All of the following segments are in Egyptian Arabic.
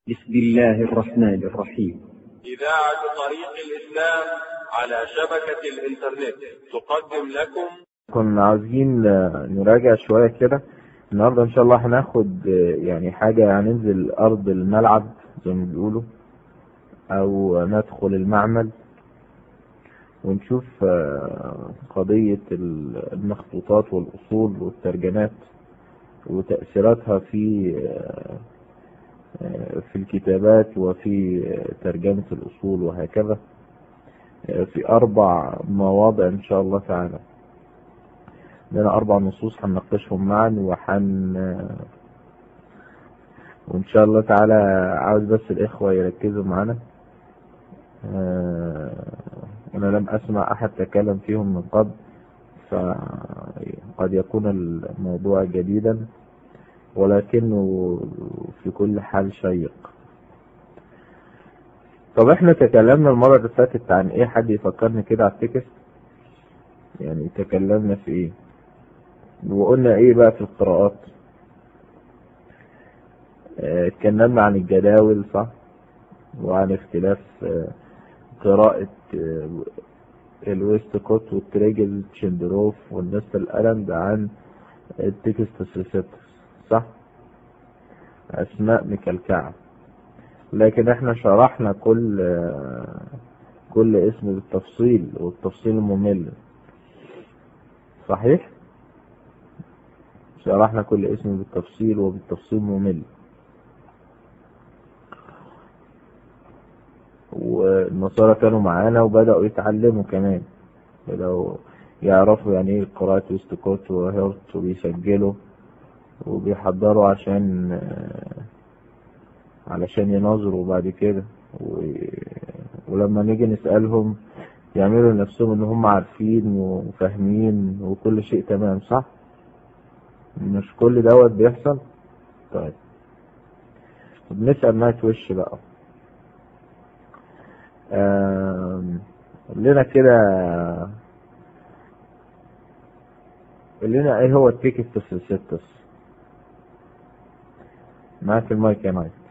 بسم الله الرحمن الرحيم إذاعة طريق الإسلام على شبكة الإنترنت تقدم لكم كنا عاوزين نراجع شوية كده النهاردة إن شاء الله هناخد يعني حاجة هننزل أرض الملعب زي ما بيقولوا أو ندخل المعمل ونشوف قضية المخطوطات والأصول والترجمات وتأثيراتها في في الكتابات وفي ترجمة الأصول وهكذا في أربع مواضع إن شاء الله تعالى لنا أربع نصوص هنناقشهم معا وحن وإن شاء الله تعالى عاوز بس الإخوة يركزوا معنا أنا لم أسمع أحد تكلم فيهم من قبل فقد يكون الموضوع جديدا ولكنه في كل حال شيق طب احنا تكلمنا المرة اللي فاتت عن ايه حد يفكرني كده على التكست يعني تكلمنا في ايه وقلنا ايه بقى في القراءات اه اتكلمنا عن الجداول صح وعن اختلاف اه قراءة اه الويست كوت والتريجل تشندروف والنست الألند عن التكست سيسيتس صح أسماء مكلكعة لكن احنا شرحنا كل كل اسم بالتفصيل والتفصيل الممل صحيح شرحنا كل اسم بالتفصيل وبالتفصيل ممل والنصارى كانوا معانا وبدأوا يتعلموا كمان بدأوا يعرفوا يعني ايه قراءة ويستكوت وهيرت وبيسجلوا وبيحضروا عشان علشان يناظروا بعد كده و... ولما نيجي نسألهم يعملوا نفسهم ان هم عارفين وفاهمين وكل شيء تمام صح مش كل دوت بيحصل طيب بنسأل نايت وش بقى قول لنا كده قول لنا ايه هو التيكت سيستس معاك المايك يا مايك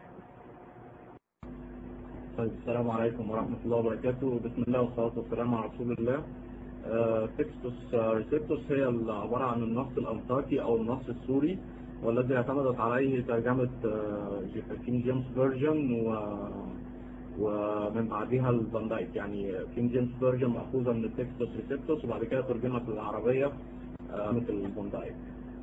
طيب السلام عليكم ورحمة الله وبركاته بسم الله والصلاة والسلام على رسول الله آه تكستوس آه ريسبتوس هي عبارة عن النص الأنطاكي أو النص السوري والذي اعتمدت عليه ترجمة آه كينج جيمس فيرجن و ومن بعدها الفان دايك يعني كينج جيمس فيرجن مأخوذة من التكستوس ريسبتوس وبعد كده ترجمت للعربية مثل الفان دايك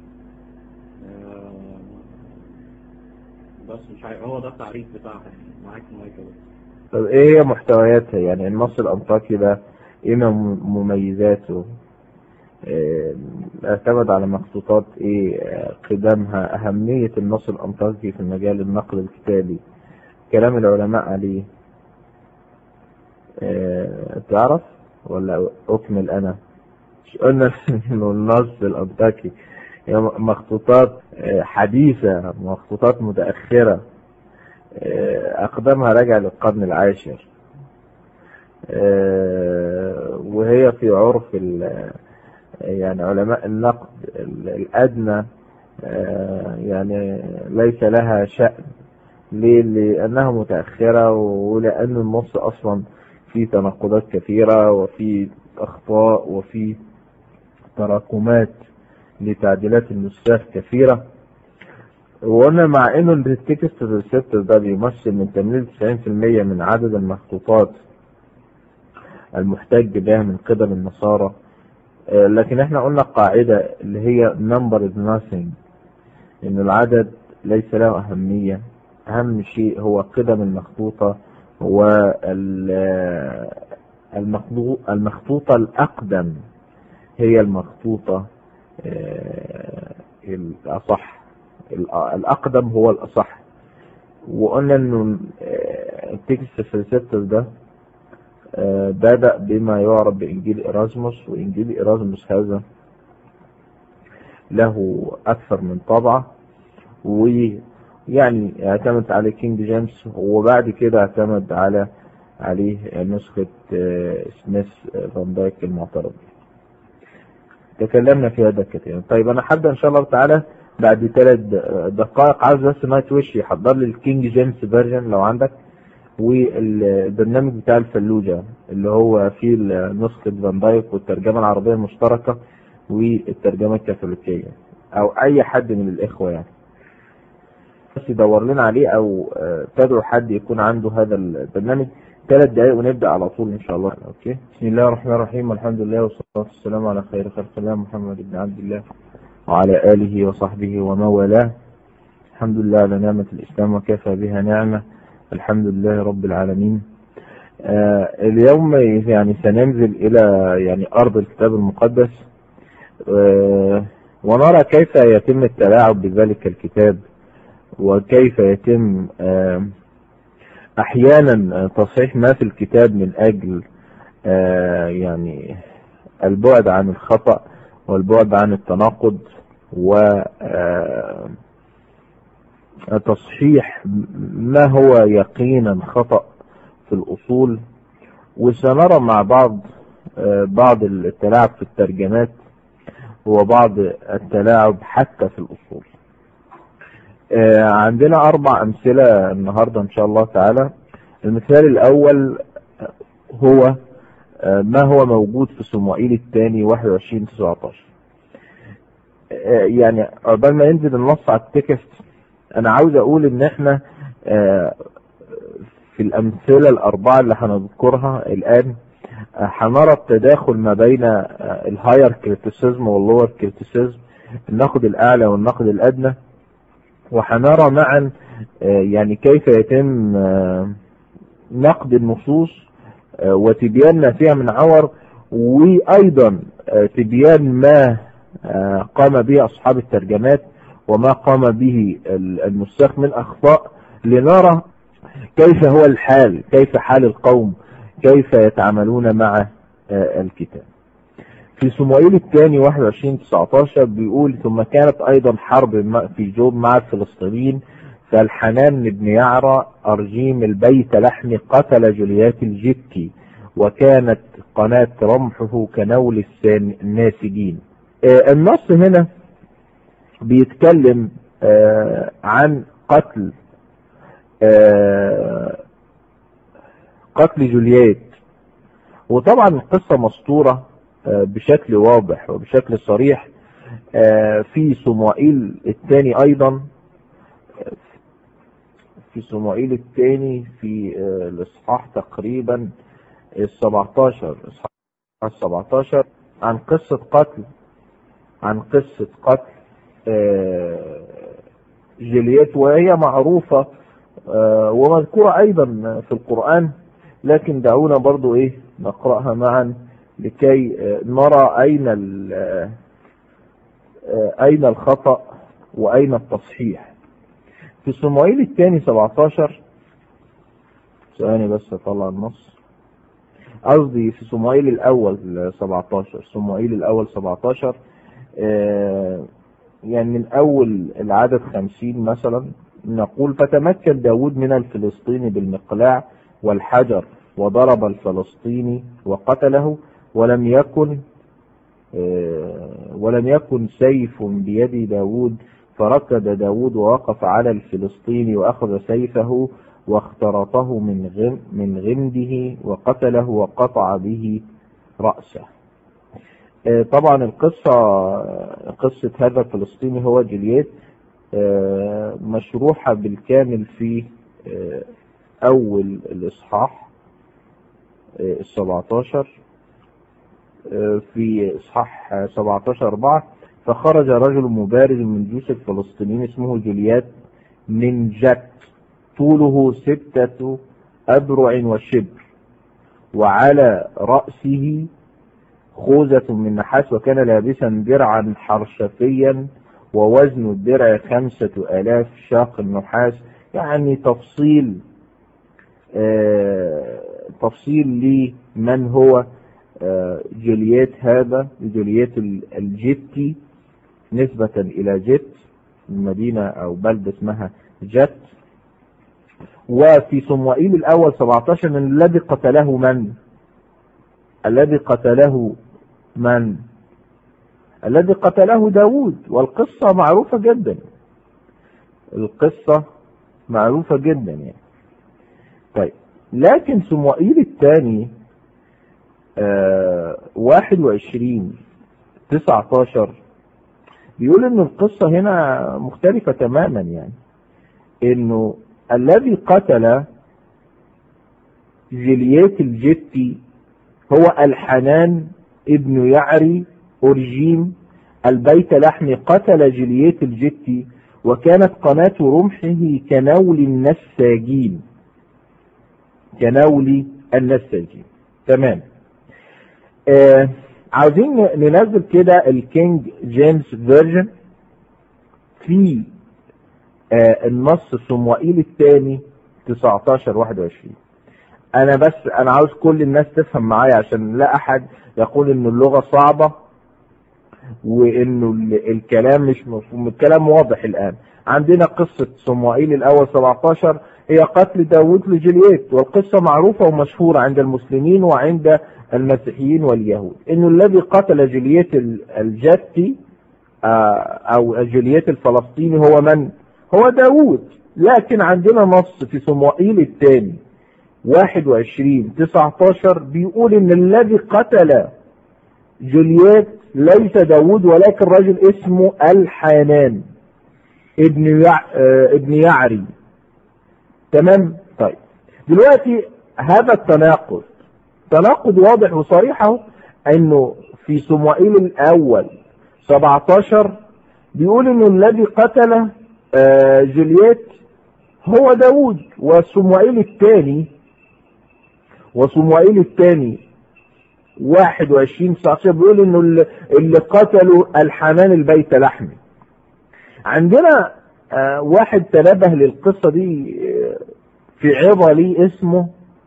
بس مش عارف هو ده التعريف بتاعها يعني معاك المايك طب ايه هي محتوياتها يعني النص الانطاكي ده ايه مميزاته إيه اعتمد على مخطوطات ايه قدامها اهمية النص الانطاكي في مجال النقل الكتابي كلام العلماء عليه إيه تعرف ولا اكمل انا مش قلنا انه النص الانطاكي مخطوطات حديثة مخطوطات متأخرة أقدمها راجع للقرن العاشر وهي في عرف يعني علماء النقد الأدنى يعني ليس لها شأن ليه؟ لأنها متأخرة ولأن النص أصلا فيه تناقضات كثيرة وفي أخطاء وفي تراكمات لتعديلات النساخ كثيرة وقلنا مع انه التكست ريسبتور ده بيمثل من 80 90% من عدد المخطوطات المحتج بها من قبل النصارى لكن احنا قلنا قاعدة اللي هي number is nothing ان العدد ليس له اهمية اهم شيء هو قدم المخطوطة والمخطوطة الاقدم هي المخطوطة الأصح الأقدم هو الأصح وقلنا إنه التكست في الريسبتور ده بدأ بما يعرف بإنجيل إرازموس وإنجيل إرازموس هذا له أكثر من طبعة ويعني اعتمد على كينج جيمس وبعد كده اعتمد على عليه نسخة سميث فان دايك المعترض تكلمنا في هذا كثيرا طيب انا هبدا ان شاء الله تعالى بعد ثلاث دقائق عاوز بس نايت وش يحضر لي الكينج جيمس فيرجن لو عندك والبرنامج بتاع الفلوجة اللي هو فيه نسخة فان دايك والترجمة العربية المشتركة والترجمة الكاثوليكية او اي حد من الاخوة يعني بس يدور لنا عليه او آه، تدعو حد يكون عنده هذا البرنامج ثلاث دقائق ونبدأ على طول ان شاء الله اوكي بسم الله الرحمن الرحيم والحمد لله والصلاة والسلام على خير خلق الله محمد بن عبد الله وعلى آله وصحبه ومن والاه الحمد لله على نعمة الإسلام وكفى بها نعمة الحمد لله رب العالمين آه اليوم يعني سننزل إلى يعني أرض الكتاب المقدس آه ونرى كيف يتم التلاعب بذلك الكتاب وكيف يتم آه أحيانا تصحيح ما في الكتاب من أجل آه يعني البعد عن الخطأ والبعد عن التناقض وتصحيح ما هو يقينا خطأ في الأصول وسنرى مع بعض بعض التلاعب في الترجمات وبعض التلاعب حتى في الأصول عندنا أربع أمثلة النهاردة إن شاء الله تعالى المثال الأول هو ما هو موجود في صموئيل الثاني 21 19 يعني عقبال ما ينزل النص على التكست انا عاوز اقول ان احنا في الامثلة الاربعة اللي هنذكرها الان هنرى التداخل ما بين الهاير كريتيسيزم واللور كريتيسيزم النقد الاعلى والنقد الادنى وهنرى معا يعني كيف يتم نقد النصوص وتبيان ما فيها من عور وايضا تبيان ما قام به أصحاب الترجمات وما قام به النساخ من أخطاء لنرى كيف هو الحال كيف حال القوم كيف يتعاملون مع الكتاب في صموئيل الثاني 21 19 بيقول ثم كانت أيضا حرب في جوب مع الفلسطينيين فالحنان بن يعرى أرجيم البيت لحم قتل جوليات الجبكي وكانت قناة رمحه كنول الناسجين النص هنا بيتكلم عن قتل قتل جولييت وطبعا القصة مسطورة بشكل واضح وبشكل صريح في صموئيل الثاني ايضا في صموئيل الثاني في الاصحاح تقريبا ال 17 اصحاح ال 17 عن قصة قتل عن قصة قتل جليت وهي معروفة ومذكورة ايضا في القرآن لكن دعونا برضو ايه نقرأها معا لكي نرى اين اين الخطأ واين التصحيح في صموئيل الثاني 17 ثواني بس اطلع النص قصدي في صموئيل الاول 17 صموئيل الاول 17 يعني من اول العدد خمسين مثلا نقول فتمكن داود من الفلسطيني بالمقلاع والحجر وضرب الفلسطيني وقتله ولم يكن ولم يكن سيف بيد داود فركض داود ووقف على الفلسطيني وأخذ سيفه واخترطه من غم من غمده وقتله وقطع به رأسه طبعا القصة قصة هذا الفلسطيني هو جليت مشروحة بالكامل في أول الإصحاح السبعتاشر في إصحاح 17 4 فخرج رجل مبارز من جيوش الفلسطينيين اسمه جليات من جت طوله ستة أذرع وشبر وعلى رأسه خوذة من نحاس وكان لابسا درعا حرشفيا ووزن الدرع خمسة آلاف شاق النحاس يعني تفصيل آه تفصيل لمن هو آه جولييت هذا جولييت الجتي نسبة إلى جت المدينة أو بلدة اسمها جت وفي صموئيل الأول 17 من الذي قتله من الذي قتله من الذي قتله داود والقصة معروفة جدا القصة معروفة جدا يعني طيب لكن سموئيل الثاني آه واحد وعشرين تسعة عشر بيقول ان القصة هنا مختلفة تماما يعني انه الذي قتل جليات الجتي هو الحنان ابن يعري أورجيم البيت لحم قتل جليات الجتي وكانت قناة رمحه كنول النساجين كنول النساجين تمام آه عاوزين ننزل كده الكينج جيمس فيرجن في آه النص صموئيل الثاني 19 21 انا بس انا عاوز كل الناس تفهم معايا عشان لا احد يقول ان اللغة صعبة وانه الكلام مش مفهوم الكلام واضح الان عندنا قصة صموئيل الاول 17 هي قتل داود لجليت والقصة معروفة ومشهورة عند المسلمين وعند المسيحيين واليهود انه الذي قتل جليت الجتي او جليت الفلسطيني هو من هو داود لكن عندنا نص في صموئيل الثاني 21 19 بيقول ان الذي قتل جوليات ليس داود ولكن رجل اسمه الحنان ابن يع... ابن يعري تمام طيب دلوقتي هذا التناقض تناقض واضح وصريح اهو انه في صموئيل الاول 17 بيقول انه الذي قتل جوليات هو داود وصموئيل الثاني وصموئيل الثاني 21 19 بيقول انه اللي قتلوا الحنان البيت لحمي عندنا آه واحد تنبه للقصة دي آه في عظة ليه اسمه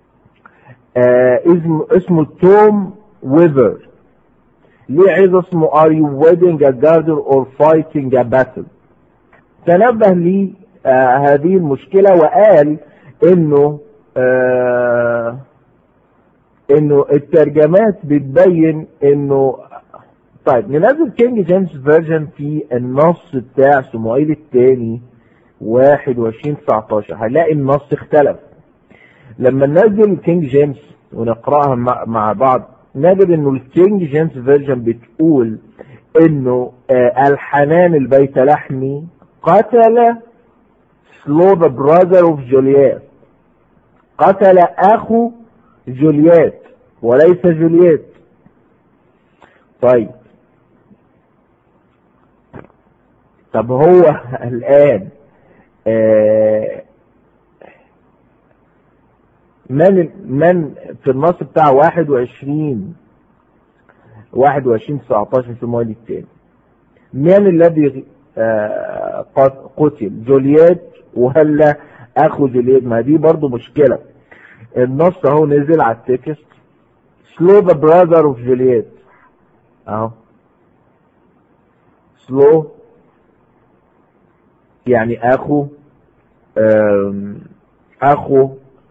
آه اسمه اسمه توم ويفر ليه عظة اسمه are you wedding a garden or fighting a battle تنبه لي هذه المشكلة وقال انه آه انه الترجمات بتبين انه طيب ننزل كينج جيمس فيرجن في النص بتاع صموئيل الثاني 21 19 هنلاقي النص اختلف لما ننزل كينج جيمس ونقراها مع بعض نجد انه الكينج جيمس فيرجن بتقول انه آه الحنان البيت لحمي قتل سلو ذا براذر اوف جوليات قتل اخو جوليات وليس جوليات طيب طب هو الآن آه من من في النص بتاع 21 21 19 في المواليد الثاني من الذي آه قتل جوليات ولا اخو جوليات ما دي برضو مشكله النص اهو نزل على التكست سلو ذا براذر اوف جولييت اهو سلو يعني اخو اخو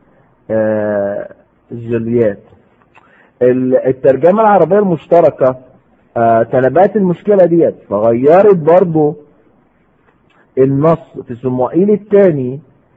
جولييت الترجمة العربية المشتركة تنبأت المشكلة ديت فغيرت برضو النص في صموئيل الثاني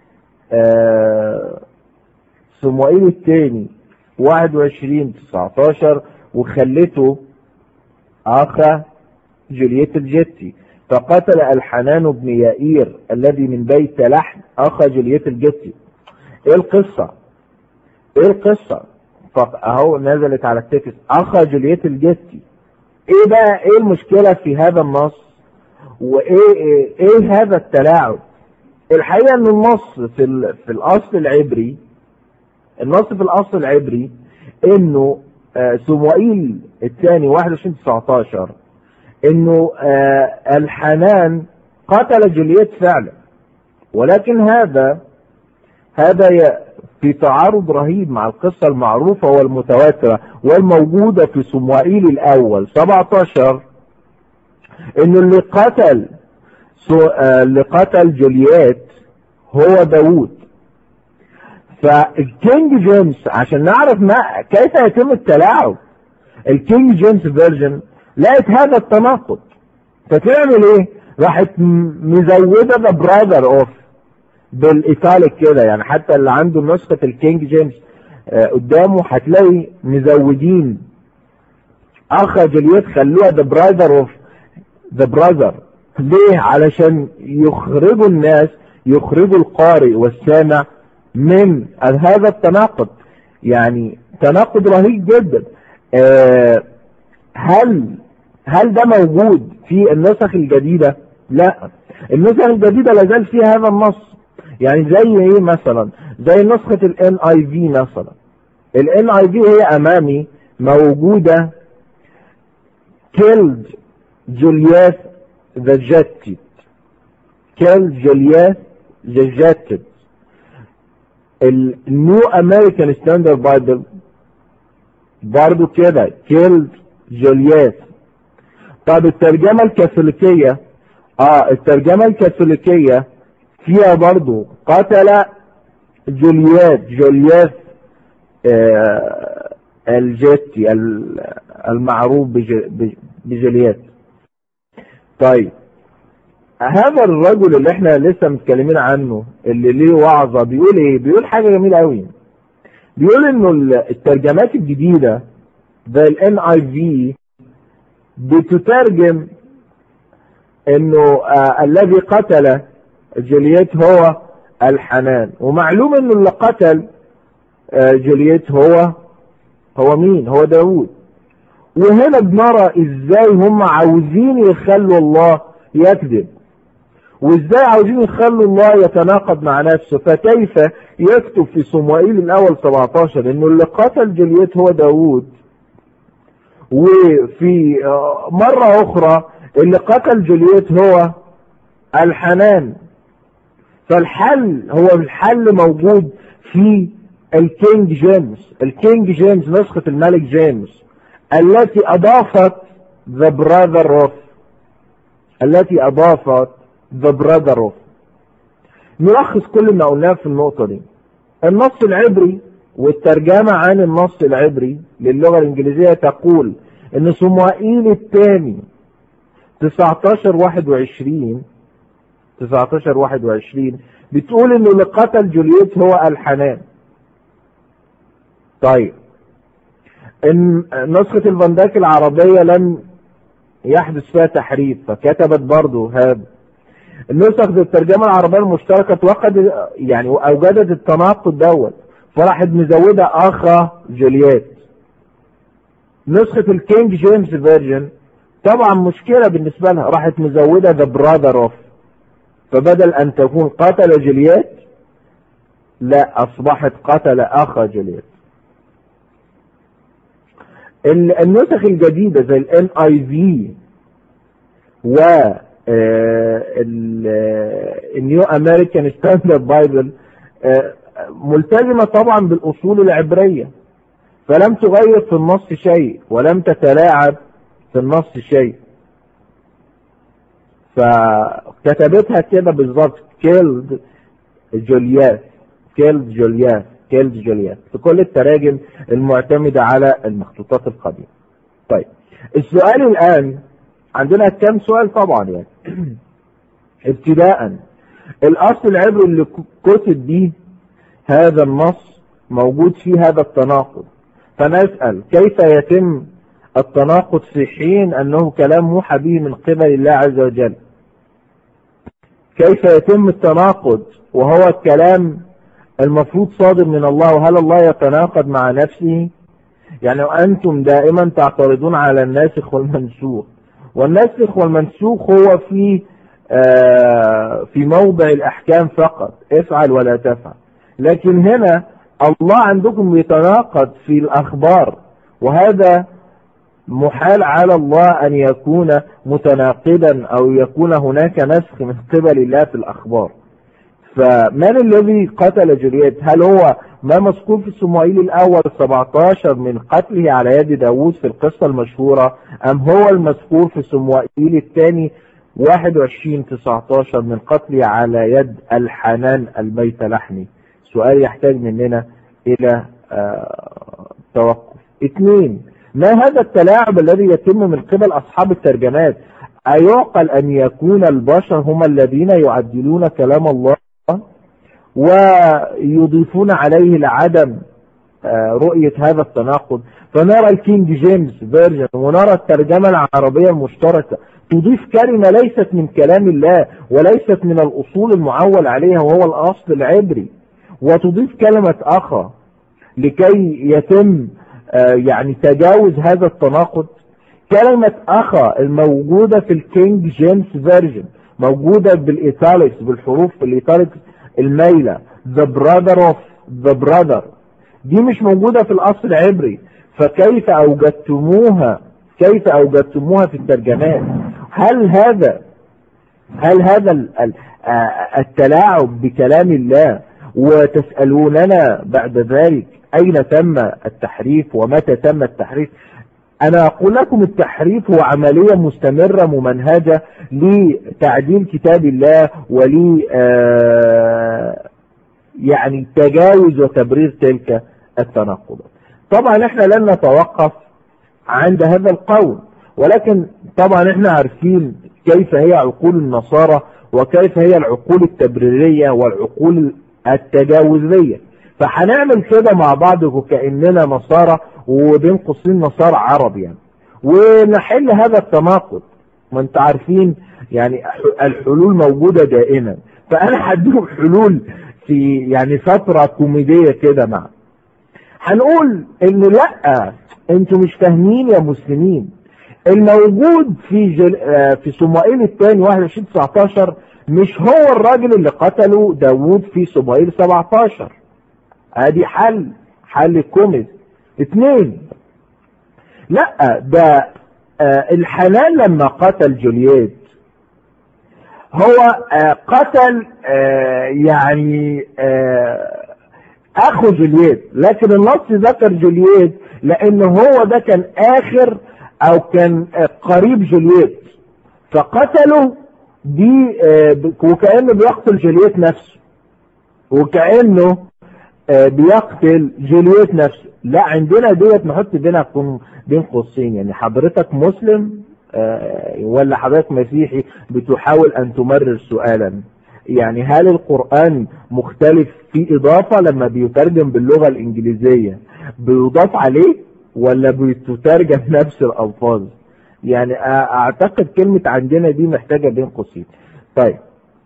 صموئيل الثاني 21 19 وخلته اخا جولييت الجتي فقتل الحنان بن يائير الذي من بيت لحم اخا جولييت الجتي ايه القصة ايه القصة اهو نزلت على التكست اخا جولييت الجتي ايه بقى ايه المشكلة في هذا النص وايه ايه, إيه هذا التلاعب الحقيقة ان النص في, في الاصل العبري النص في الاصل العبري انه آه سموئيل الثاني 21 19 انه آه الحنان قتل جولييت فعلا ولكن هذا هذا في تعارض رهيب مع القصة المعروفة والمتواترة والموجودة في صموئيل الاول 17 انه اللي قتل اللي قتل جولييت هو داوود فالكينج جيمس عشان نعرف ما كيف يتم التلاعب الكينج جيمس فيرجن لقت هذا التناقض فتعمل ايه راحت م- مزودة ذا براذر اوف بالايطاليك كده يعني حتى اللي عنده نسخة الكينج جيمس آه، قدامه هتلاقي مزودين اخ جولييت خلوها ذا براذر اوف ذا براذر ليه علشان يخرجوا الناس يخرجوا القارئ والسامع من هذا التناقض يعني تناقض رهيب جدا آه، هل هل ده موجود في النسخ الجديدة لا النسخ الجديدة لازال فيها هذا النص يعني زي ايه مثلا زي نسخة ال NIV مثلا ال NIV هي امامي موجودة killed Juliet the Jetted killed Juliet the Jetted النيو امريكان ستاندرد بايبل برضو كده killed جوليات طب الترجمة الكاثوليكية اه الترجمة الكاثوليكية فيها برضو قتل جوليات جوليات آه الجيتي ال- المعروف بج- بج- بجوليات طيب هذا الرجل اللي احنا لسه متكلمين عنه اللي ليه وعظة بيقول ايه بيقول حاجة جميلة قوي بيقول انه ال- الترجمات الجديدة زي ال NIV بتترجم انه آه الذي قتل جولييت هو الحنان ومعلوم انه اللي قتل آه جولييت هو هو مين هو داوود وهنا بنرى ازاي هم عاوزين يخلوا الله يكذب وازاي عاوزين يخلوا الله يتناقض مع نفسه فكيف يكتب في صموئيل الاول 17 انه اللي قتل جولييت هو داوود وفي آه، مرة اخرى اللي قتل جولييت هو الحنان فالحل هو الحل موجود في الكينج جيمس الكينج جيمس نسخة الملك جيمس التي اضافت the brother of التي اضافت the brother of نلخص كل ما قلناه في النقطة دي النص العبري والترجمة عن النص العبري للغة الانجليزية تقول ان صموئيل الثاني 19 21 19 21 بتقول انه اللي قتل جولييت هو الحنان طيب ان نسخة الفانداك العربية لم يحدث فيها تحريف فكتبت برضو هذا النسخ دي الترجمة العربية المشتركة توقد يعني اوجدت التناقض دوت فراحت مزودة اخا جولييت نسخة الكينج جيمس فيرجن طبعا مشكلة بالنسبة لها راحت مزودة ذا براذر اوف فبدل ان تكون قتل جولييت لا اصبحت قتل اخا جولييت ال- النسخ الجديدة زي ال NIV و النيو امريكان ستاندرد بايبل ملتزمة طبعا بالاصول العبرية فلم تغير في النص شيء ولم تتلاعب في النص شيء فكتبتها كده بالظبط كيلد جولياس كيلد جولياس كيلد جولياس في كل التراجم المعتمدة على المخطوطات القديمة طيب السؤال الآن عندنا كم سؤال طبعا يعني ابتداء الأصل العبري اللي كتب به هذا النص موجود فيه هذا التناقض فنسأل كيف يتم التناقض في حين أنه كلام موحى به من قبل الله عز وجل كيف يتم التناقض وهو الكلام المفروض صادر من الله وهل الله يتناقض مع نفسه يعني أنتم دائما تعترضون على الناسخ والمنسوخ والناسخ والمنسوخ هو في آه في موضع الأحكام فقط افعل ولا تفعل لكن هنا الله عندكم بيتناقض في الأخبار وهذا محال على الله أن يكون متناقضا أو يكون هناك نسخ من قبل الله في الأخبار فمن الذي قتل جولييت هل هو ما مذكور في صموئيل الأول 17 من قتله على يد داوود في القصة المشهورة أم هو المذكور في صموئيل الثاني 21 19 من قتله على يد الحنان البيت لحمي سؤال يحتاج مننا إلى آه توقف اثنين ما هذا التلاعب الذي يتم من قبل أصحاب الترجمات أيعقل أن يكون البشر هم الذين يعدلون كلام الله ويضيفون عليه لعدم رؤية هذا التناقض فنرى الكينج جيمس فيرجن ونرى الترجمة العربية المشتركة تضيف كلمة ليست من كلام الله وليست من الأصول المعول عليها وهو الأصل العبري وتضيف كلمة أخرى لكي يتم يعني تجاوز هذا التناقض كلمة أخا الموجودة في الكينج جيمس فيرجن موجودة بالإيتاليكس بالحروف الإيتاليكس المايلة the brother of the brother دي مش موجودة في الأصل العبري فكيف أوجدتموها كيف أوجدتموها في الترجمات هل هذا هل هذا التلاعب بكلام الله وتسألوننا بعد ذلك أين تم التحريف ومتى تم التحريف أنا أقول لكم التحريف هو عملية مستمرة ممنهجة لتعديل كتاب الله ولي يعني تجاوز وتبرير تلك التناقضات طبعا احنا لن نتوقف عند هذا القول ولكن طبعا احنا عارفين كيف هي عقول النصارى وكيف هي العقول التبريرية والعقول التجاوزية فهنعمل كده مع بعض وكأننا نصارى وبين قوسين نصارى عرب يعني ونحل هذا التناقض ما انت عارفين يعني الحلول موجودة دائما فانا هديهم حلول في يعني فترة كوميدية كده مع هنقول ان لا انتوا مش فاهمين يا مسلمين الموجود في جل... في صمائيل الثاني 21 19 مش هو الراجل اللي قتله داوود في صمائيل 17 ادي حل حل كوميدي اثنين لا ده آه الحنان لما قتل جولييت هو آه قتل آه يعني اخو جولييت لكن النص ذكر جولييت لان هو ده كان اخر او كان قريب جولييت فقتله دي وكأنه بيقتل جولييت نفسه وكأنه بيقتل جولييت نفسه لا عندنا ديت نحط بينها بين قوسين يعني حضرتك مسلم ولا حضرتك مسيحي بتحاول ان تمرر سؤالا يعني هل القرآن مختلف في اضافة لما بيترجم باللغة الانجليزية بيضاف عليه ولا بتترجم نفس الالفاظ يعني اعتقد كلمة عندنا دي محتاجة بين قوسين طيب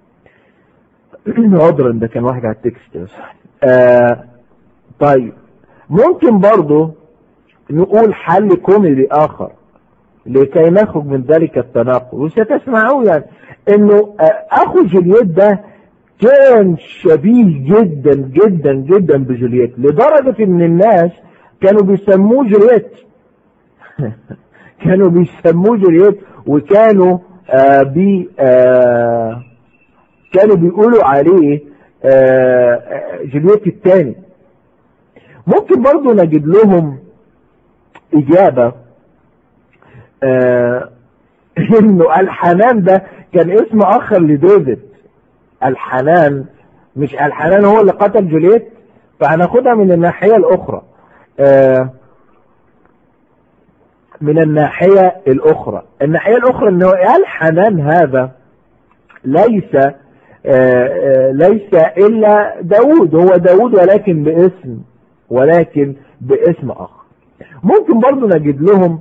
عذرا ده كان واحد على التكست بس آه طيب ممكن برضو نقول حل كوميدي اخر لكي نخرج من ذلك التناقض وستسمعوا يعني انه اخو جولييت ده كان شبيه جدا جدا جدا بجولييت لدرجة ان الناس كانوا بيسموه جولييت كانوا بيسموه جولييت وكانوا آه بي آه كانوا بيقولوا عليه آه جولييت الثاني ممكن برضو نجد لهم اجابة آه انه الحنان ده كان اسم اخر لديفيد الحنان مش الحنان هو اللي قتل جولييت فهناخدها من الناحية الاخرى آه من الناحية الاخرى الناحية الاخرى انه الحنان هذا ليس آه آه ليس الا داود هو داود ولكن باسم ولكن باسم اخر ممكن برضو نجد لهم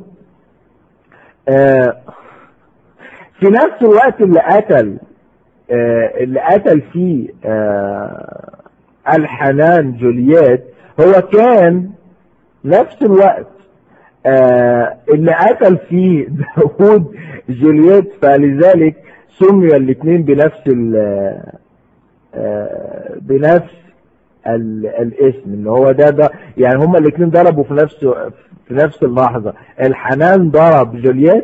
آه في نفس الوقت اللي قتل آه اللي قتل فيه آه الحنان جولييت هو كان نفس الوقت اللي قتل فيه داود جولييت فلذلك سمي الاثنين بنفس بنفس الاسم اللي هو ده ده يعني هما الاثنين ضربوا في نفس في نفس اللحظة الحنان ضرب جولييت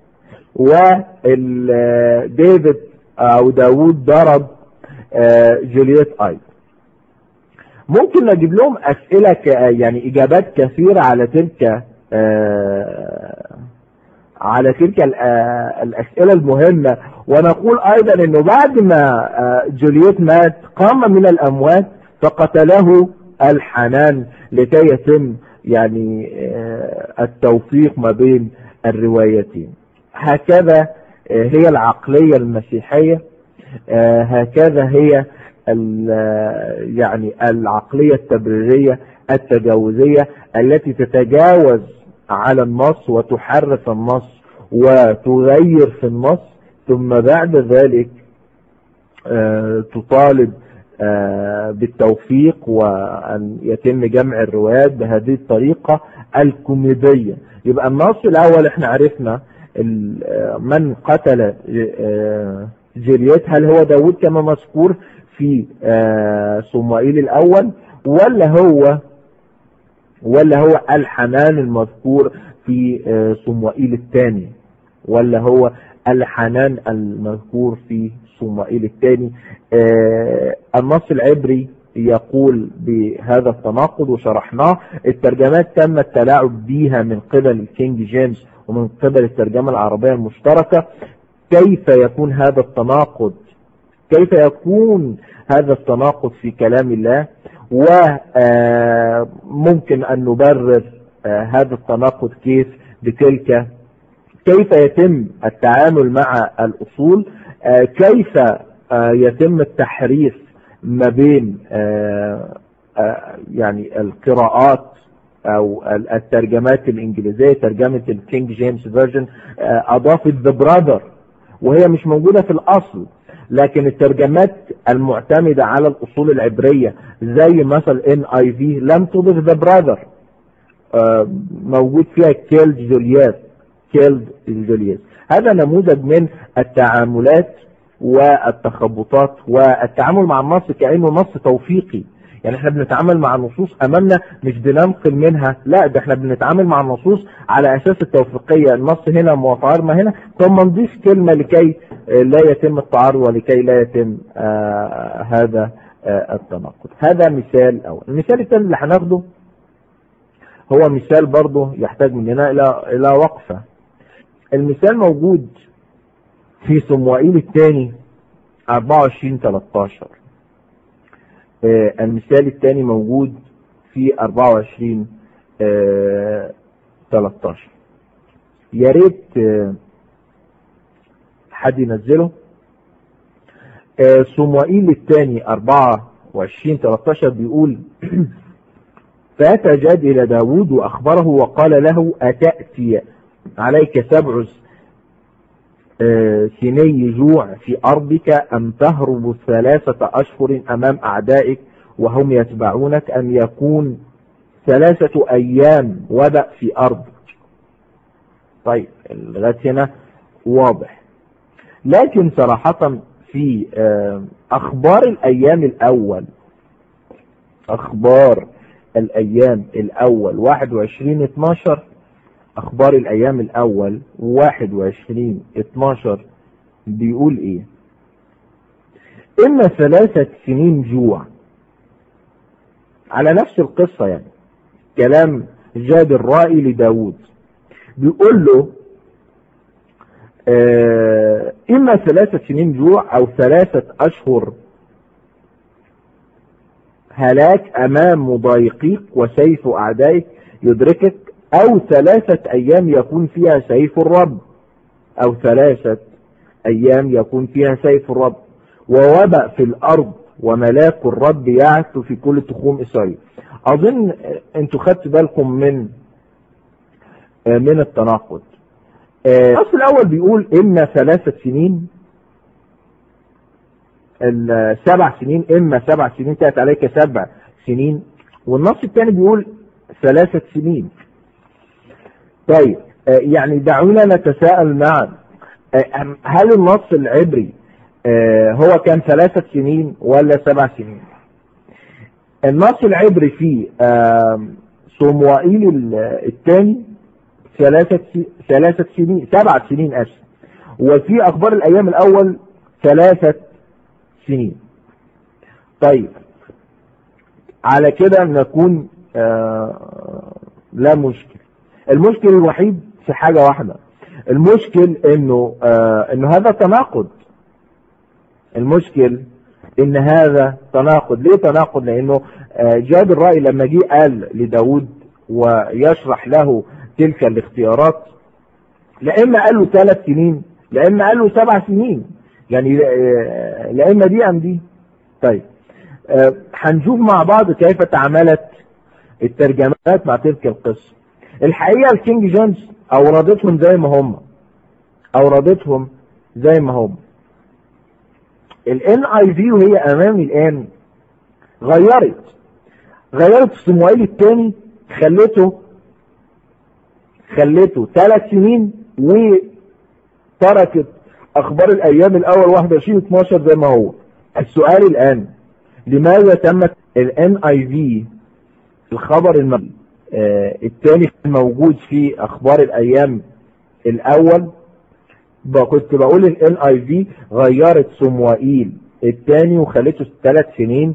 وديفيد او داوود ضرب جولييت ايضا ممكن نجيب لهم اسئلة ك... يعني اجابات كثيرة على تلك على تلك الاسئلة المهمة ونقول ايضا انه بعد ما جولييت مات قام من الاموات فقتله الحنان لكي يتم يعني آه، التوفيق ما بين الروايتين هكذا آه، هي العقلية المسيحية آه، هكذا هي ال- آه، يعني العقلية التبريرية التجاوزية التي تتجاوز على النص وتحرف النص وتغير في النص ثم بعد ذلك آه، تطالب آه، بالتوفيق وأن يتم جمع الروايات بهذه الطريقة الكوميدية يبقى النص الأول احنا عرفنا ال- آه، من قتل آه، جولييت هل هو داود كما مذكور في آه، صموئيل الأول ولا هو ولا هو الحنان المذكور في آه، صموئيل الثاني ولا هو الحنان المذكور في صموئيل الثاني آه، النص العبري يقول بهذا التناقض وشرحناه الترجمات تم التلاعب بها من قبل الكينج جيمس ومن قبل الترجمة العربية المشتركة كيف يكون هذا التناقض كيف يكون هذا التناقض في كلام الله وممكن أن نبرر آه، هذا التناقض كيف بتلك كيف يتم التعامل مع الأصول آه، كيف آه، يتم التحريف ما بين آه، آه، يعني القراءات او ال- الترجمات الانجليزيه ترجمه الكينج جيمس فيرجن اضافت ذا براذر وهي مش موجوده في الاصل لكن الترجمات المعتمده على الاصول العبريه زي مثلا ان اي في لم تضف ذا براذر موجود فيها كيلد جولياس كيلد جولياس هذا نموذج من التعاملات والتخبطات والتعامل مع النص كأنه نص توفيقي يعني احنا بنتعامل مع النصوص امامنا مش بننقل منها لا ده احنا بنتعامل مع النصوص على اساس التوفيقية النص هنا متعارض هنا ثم نضيف كلمة لكي آه، لا يتم التعارض ولكي لا يتم آه هذا آه التناقض هذا مثال اول المثال الثاني اللي هناخده هو مثال برضه يحتاج مننا الى الى وقفة المثال موجود في صموئيل الثاني 24 13 آه، المثال الثاني موجود في 24 آه، 13 يا ريت آه، حد ينزله آه، صموئيل الثاني 24 13 بيقول فأتى جاد إلى داود وأخبره وقال له أتأتي عليك سبع آه، سني جوع في أرضك أم تهرب ثلاثة أشهر أمام أعدائك وهم يتبعونك أم يكون ثلاثة أيام وبأ في أرضك طيب لغاية هنا واضح لكن صراحة في آه، أخبار الأيام الأول أخبار الأيام الأول 21 12 اخبار الايام الاول 21 12 بيقول ايه اما ثلاثة سنين جوع على نفس القصة يعني كلام جاد الرائي لداود بيقول له آه اما ثلاثة سنين جوع او ثلاثة اشهر هلاك امام مضايقيك وسيف اعدائك يدركك او ثلاثة ايام يكون فيها سيف الرب او ثلاثة ايام يكون فيها سيف الرب ووبأ في الارض وملاك الرب يعث في كل تخوم اسرائيل اظن انتوا خدتوا بالكم من من التناقض النص الاول بيقول اما ثلاثة سنين السبع سنين اما سبع سنين تأتي عليك سبع سنين والنص الثاني بيقول ثلاثة سنين طيب آه يعني دعونا نتساءل معا آه هل النص العبري آه هو كان ثلاثة سنين ولا سبع سنين النص العبري في صموائيل الثاني ثلاثة ثلاثة سنين سبع سنين أسف وفي أخبار الأيام الأول ثلاثة سنين طيب على كده نكون لا مشكل المشكل الوحيد في حاجة واحدة المشكل انه آه انه هذا تناقض المشكل ان هذا تناقض ليه تناقض لانه آه جاد الرأي لما جه قال لداود ويشرح له تلك الاختيارات لا اما قال له ثلاث سنين لا اما قال له سبع سنين يعني آه، لا اما دي ام دي طيب آه، هنشوف مع بعض كيف تعاملت الترجمات مع تلك القصة الحقيقة الكينج جيمس اوردتهم زي ما هم اوردتهم زي ما هم الان اي في وهي امامي الان غيرت غيرت صموئيل الثاني خلته خلته ثلاث سنين وتركت اخبار الايام الاول 21 12 زي ما هو السؤال الان لماذا تمت الان اي في الخبر الم... آه الثاني موجود في اخبار الايام الاول ب- كنت بقول الان اي في غيرت صموئيل الثاني وخلته ثلاث سنين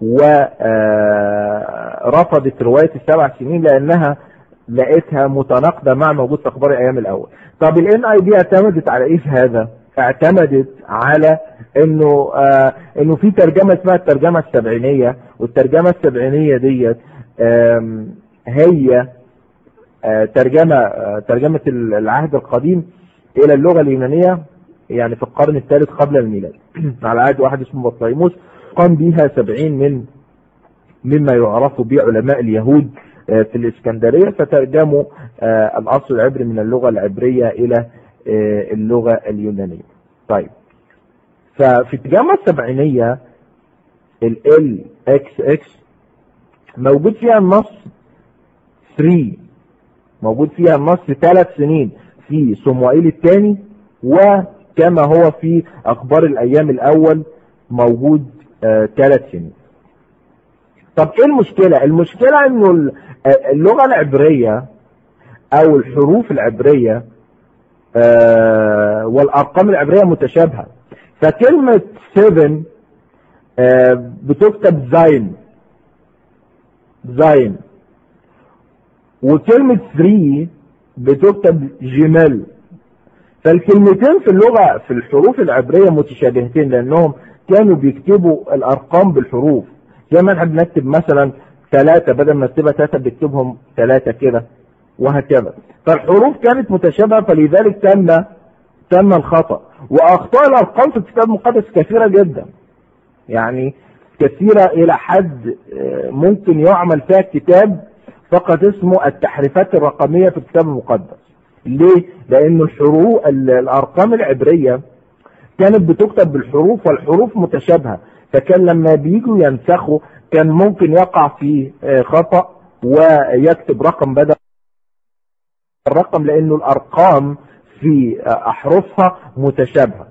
ورفضت رواية السبع سنين لانها لقيتها متناقضة مع موجود في اخبار الايام الاول طب الان اي دي اعتمدت على ايه في هذا اعتمدت على انه آه انه في ترجمة اسمها الترجمة السبعينية والترجمة السبعينية ديت آم، هي آه، ترجمة آه، ترجمة العهد القديم الى اللغة اليونانية يعني في القرن الثالث قبل الميلاد على عهد واحد اسمه بطليموس قام بها سبعين من مما يعرف به علماء اليهود آه، في الإسكندرية فترجموا آه، الأصل العبري من اللغة العبرية إلى آه، اللغة اليونانية طيب ففي الترجمة السبعينية ال LXX موجود فيها النص 3 موجود فيها النص ثلاث سنين في صموئيل الثاني وكما هو في أخبار الأيام الأول موجود ثلاث سنين طب ايه المشكلة المشكلة انه ال- اللغة العبرية او الحروف العبرية آه، والارقام العبرية متشابهة فكلمة 7 آه، بتكتب زين زين وكلمة 3 بتكتب جمال فالكلمتين في اللغة في الحروف العبرية متشابهتين لأنهم كانوا بيكتبوا الأرقام بالحروف زي ما احنا بنكتب مثلا ثلاثة بدل ما نكتبها ثلاثة بنكتبهم ثلاثة كده وهكذا فالحروف كانت متشابهة فلذلك تم تم الخطأ وأخطاء الأرقام في الكتاب المقدس كثيرة جدا يعني كثيرة إلى حد آه، ممكن يعمل فيها كتاب فقط اسمه التحريفات الرقمية في الكتاب المقدس ليه؟ لأن الحروف ال- الأرقام العبرية كانت بتكتب بالحروف والحروف متشابهة فكان لما بيجوا ينسخوا كان ممكن يقع في آه، خطأ ويكتب رقم بدل الرقم لأنه الأرقام في آه، أحرفها متشابهة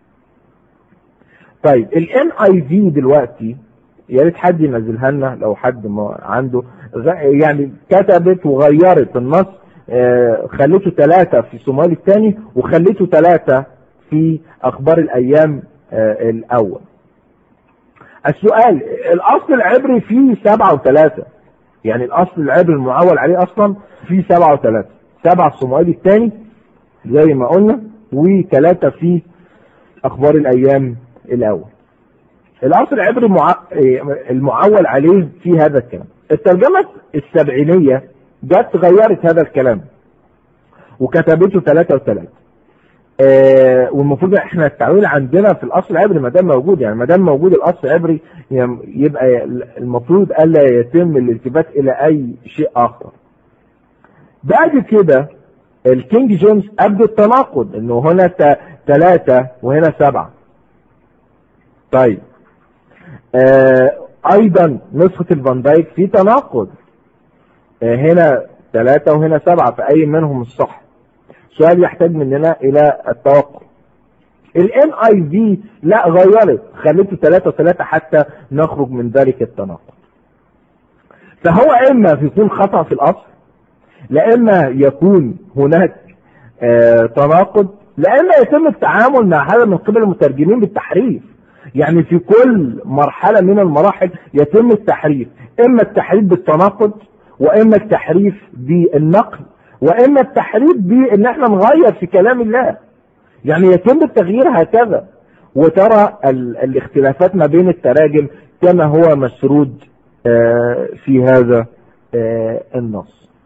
طيب ال NIV دلوقتي يا ريت حد ينزلها لنا لو حد ما عنده غ- يعني كتبت وغيرت النص آه، خليته ثلاثة في الصومال الثاني وخليته ثلاثة في أخبار الأيام آه، الأول السؤال الأصل العبري فيه سبعة وثلاثة يعني الأصل العبري المعول عليه أصلا فيه سبعة وثلاثة سبعة الصومالي الثاني زي ما قلنا وثلاثة في أخبار الأيام الأول الأصل العبري المع... المعول عليه في هذا الكلام الترجمة السبعينية جت غيرت هذا الكلام وكتبته ثلاثة وثلاثة آه والمفروض احنا التعويل عندنا في الاصل العبري ما دام موجود يعني ما دام موجود الاصل العبري يم- يبقى المفروض الا يتم الالتفات الى اي شيء اخر بعد كده الكينج جيمس ابدو التناقض انه هنا ثلاثة وهنا سبعة طيب آه ايضا نسخة الفان دايك في تناقض آه هنا ثلاثة وهنا سبعة فأي منهم الصح سؤال يحتاج مننا إلى التوقف الان اي في لا غيرت خليته ثلاثة وثلاثة حتى نخرج من ذلك التناقض فهو اما يكون خطأ في الاصل لا اما يكون هناك آه تناقض لا اما يتم التعامل مع هذا من قبل المترجمين بالتحريف يعني في كل مرحلة من المراحل يتم التحريف اما التحريف بالتناقض واما التحريف بالنقل واما التحريف بان احنا نغير في كلام الله يعني يتم التغيير هكذا وترى ال الاختلافات ما بين التراجم كما هو مسرود آه في هذا آه النص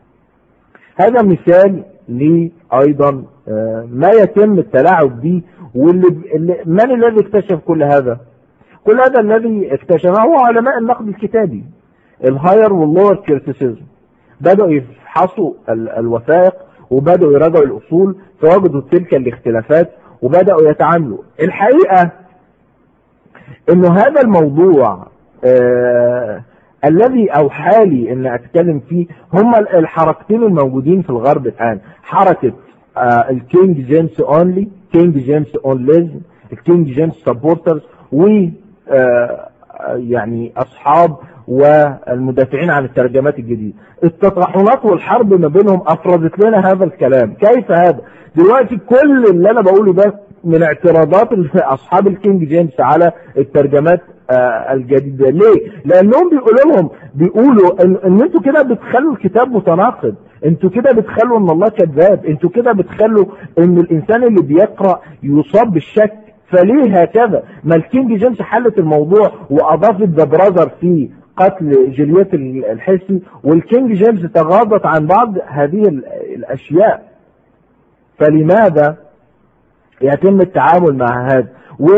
هذا مثال لي ايضا آه، ما يتم التلاعب به واللي اللي- من الذي اكتشف كل هذا كل هذا الذي اكتشفه هو علماء النقد الكتابي الهاير واللور كريتيسيزم بدأوا يفحصوا ال- الوثائق وبدأوا يراجعوا الأصول فوجدوا تلك الاختلافات وبدأوا يتعاملوا الحقيقة انه هذا الموضوع آه الذي اوحى لي ان اتكلم فيه هم ال- الحركتين الموجودين في الغرب الان حركة آه الكينج جيمس اونلي كينج جيمس اونليزم الكينج جيمس سبورترز و آه يعني اصحاب والمدافعين عن الترجمات الجديدة التطرحونات والحرب ما بينهم افرزت لنا هذا الكلام كيف هذا دلوقتي كل اللي انا بقوله ده من اعتراضات ال- اصحاب الكينج جيمس على الترجمات آه، الجديدة ليه لانهم بيقولوا لهم بيقولوا ان, إن انتوا كده بتخلوا الكتاب متناقض انتوا كده بتخلوا ان الله كذاب انتوا كده بتخلوا ان الانسان اللي بيقرأ يصاب بالشك فليه هكذا ما الكينج جيمس حلت الموضوع واضافت ذا براذر في قتل جليات الحسي والكينج جيمس تغاضت عن بعض هذه ال- الاشياء فلماذا يتم التعامل مع هذا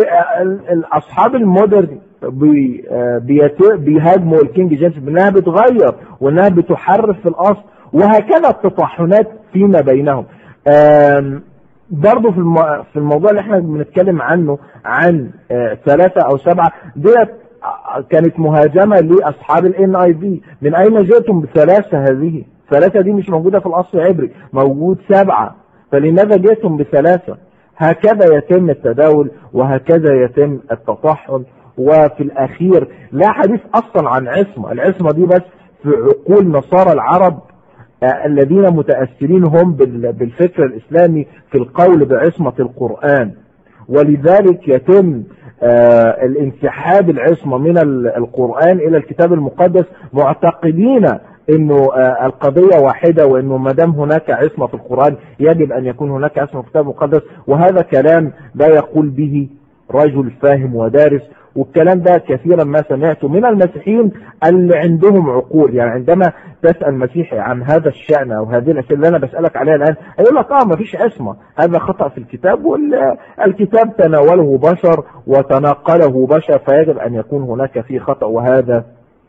واصحاب المودرن بي آه بيت- بيهاجموا الكينج جيمس بانها بتغير وانها بتحرف في الاصل وهكذا التطحنات فيما بينهم آم، برضه في الم- في الموضوع اللي احنا بنتكلم عنه عن آه، ثلاثة او سبعة ديت آه، كانت مهاجمة لاصحاب الان اي بي من اين جئتم بثلاثة هذه ثلاثة دي مش موجودة في الاصل العبري موجود سبعة فلماذا جئتم بثلاثة هكذا يتم التداول وهكذا يتم التطحن وفي الاخير لا حديث اصلا عن عصمة العصمة دي بس في عقول نصارى العرب آه، الذين متأثرين هم بال- بالفكر الإسلامي في القول بعصمة القرآن ولذلك يتم آه، الانسحاب العصمة من ال- القرآن إلى الكتاب المقدس معتقدين انه آه، القضية واحدة وانه ما دام هناك عصمة في القرآن يجب ان يكون هناك عصمة في الكتاب المقدس وهذا كلام لا يقول به رجل فاهم ودارس والكلام ده كثيرا ما سمعته من المسيحيين اللي عندهم عقول يعني عندما تسأل مسيحي عن هذا الشأن او هذه الاشياء اللي انا بسألك عليها الان هيقول لك اه ما فيش عصمة هذا خطأ في الكتاب والكتاب تناوله بشر وتناقله بشر فيجب ان يكون هناك فيه خطأ وهذا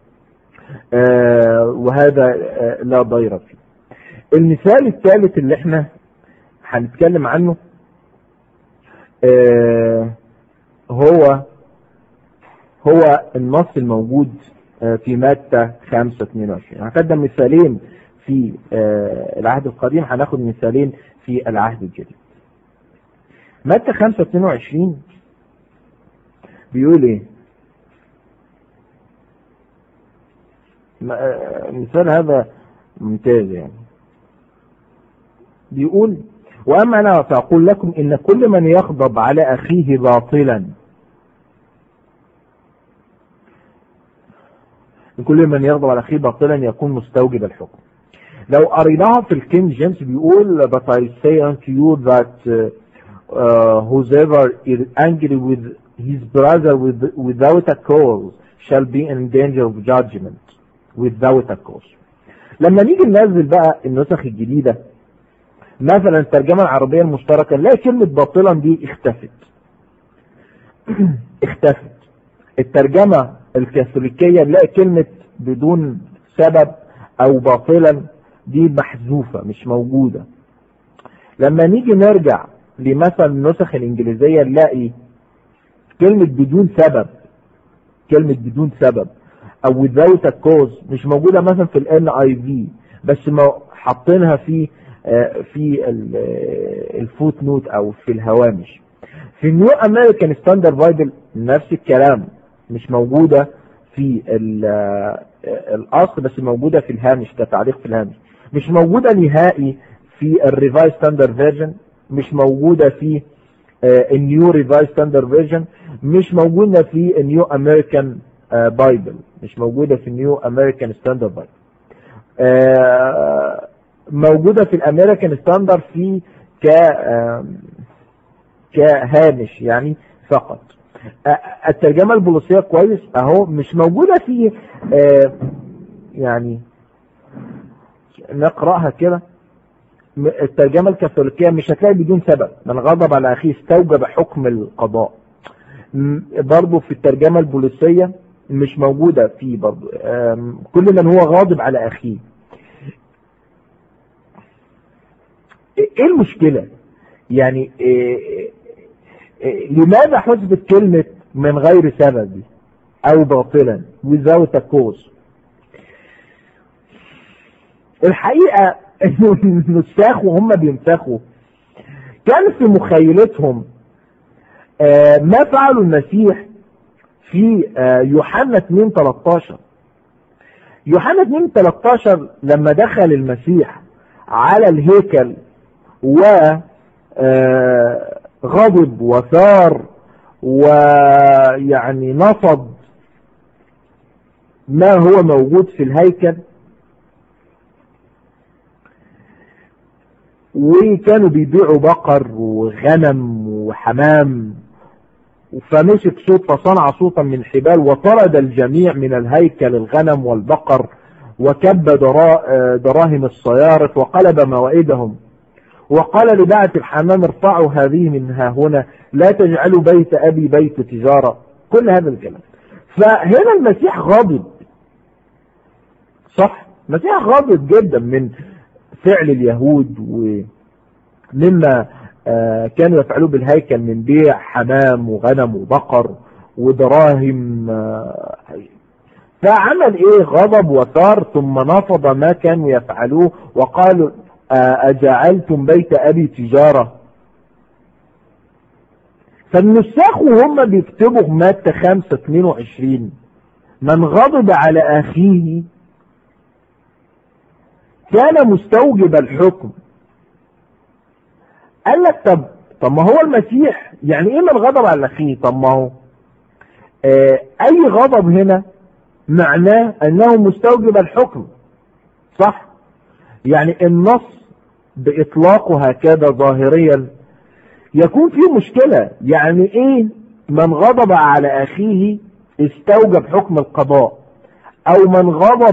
آه وهذا آه لا ضير فيه المثال الثالث اللي احنا هنتكلم عنه آه هو هو النص الموجود آه في مادة 5 22 هقدم مثالين في آه العهد القديم هناخد مثالين في العهد الجديد مادة 5 22 بيقول ايه المثال هذا ممتاز يعني بيقول وأما أنا فأقول لكم إن كل من يغضب على أخيه باطلا كل من يغضب على أخيه باطلا يكون مستوجب الحكم لو قريناها في الكينج جيمس بيقول but I say unto you that uh, uh, whoever is angry with his brother with, without a cause shall be in danger of judgment without a cause لما نيجي ننزل بقى النسخ الجديدة مثلا الترجمة العربية المشتركة نلاقي كلمة باطلا دي اختفت اختفت الترجمة الكاثوليكية نلاقي كلمة بدون سبب او باطلا دي محذوفة مش موجودة لما نيجي نرجع لمثلا النسخ الانجليزية نلاقي كلمة بدون سبب كلمة بدون سبب او without a cause مش موجودة مثلا في ال NIV بس ما حاطينها في في الفوت نوت او في الهوامش في النيو امريكان ستاندرد بايبل نفس الكلام مش موجودة في الاصل بس موجودة في الهامش كتعليق في الهامش مش موجودة نهائي في الريفايز ستاندرد فيرجن مش موجودة في النيو ريفايز ستاندرد فيرجن مش موجودة في النيو امريكان بايبل مش موجودة في النيو امريكان ستاندرد بايبل موجودة في الامريكان ستاندرد في ك كهامش يعني فقط الترجمة البوليسية كويس اهو مش موجودة في يعني نقرأها كده م- الترجمة الكاثوليكية مش هتلاقي بدون سبب من غضب على أخيه استوجب حكم القضاء م- برضو في الترجمة البوليسية مش موجودة فيه برضو آم، كل من هو غاضب على أخيه ايه المشكلة يعني إيه إيه لماذا حسبت كلمة من غير سبب او باطلا without a cause الحقيقة انه النساخ وهم بينسخوا كان في مخيلتهم آه، ما فعله المسيح في آه، يوحنا 2 13 يوحنا 2 13 لما دخل المسيح على الهيكل وغضب وثار ويعني نفض ما هو موجود في الهيكل وكانوا بيبيعوا بقر وغنم وحمام فمسك صوت فصنع صوتا من حبال وطرد الجميع من الهيكل الغنم والبقر وكب درا- دراهم الصيارف وقلب موائدهم وقال لبعث الحمام ارفعوا هذه منها هنا لا تجعلوا بيت أبي بيت تجارة كل هذا الكلام فهنا المسيح غاضب صح المسيح غاضب جدا من فعل اليهود ومما آه، كانوا يفعلوه بالهيكل من بيع حمام وغنم وبقر ودراهم آه، فعمل ايه غضب وثار ثم نفض ما كانوا يفعلوه وقالوا آه، أجعلتم بيت أبي تجارة فالنساخ وهم بيكتبوا مادة 5 22 من غضب على أخيه كان مستوجب الحكم قال لك طب طب ما هو المسيح يعني ايه من غضب على اخيه طب ما هو آه اي غضب هنا معناه انه مستوجب الحكم صح يعني النص باطلاقه هكذا ظاهريا يكون فيه مشكلة يعني ايه من غضب على اخيه استوجب حكم القضاء او من غضب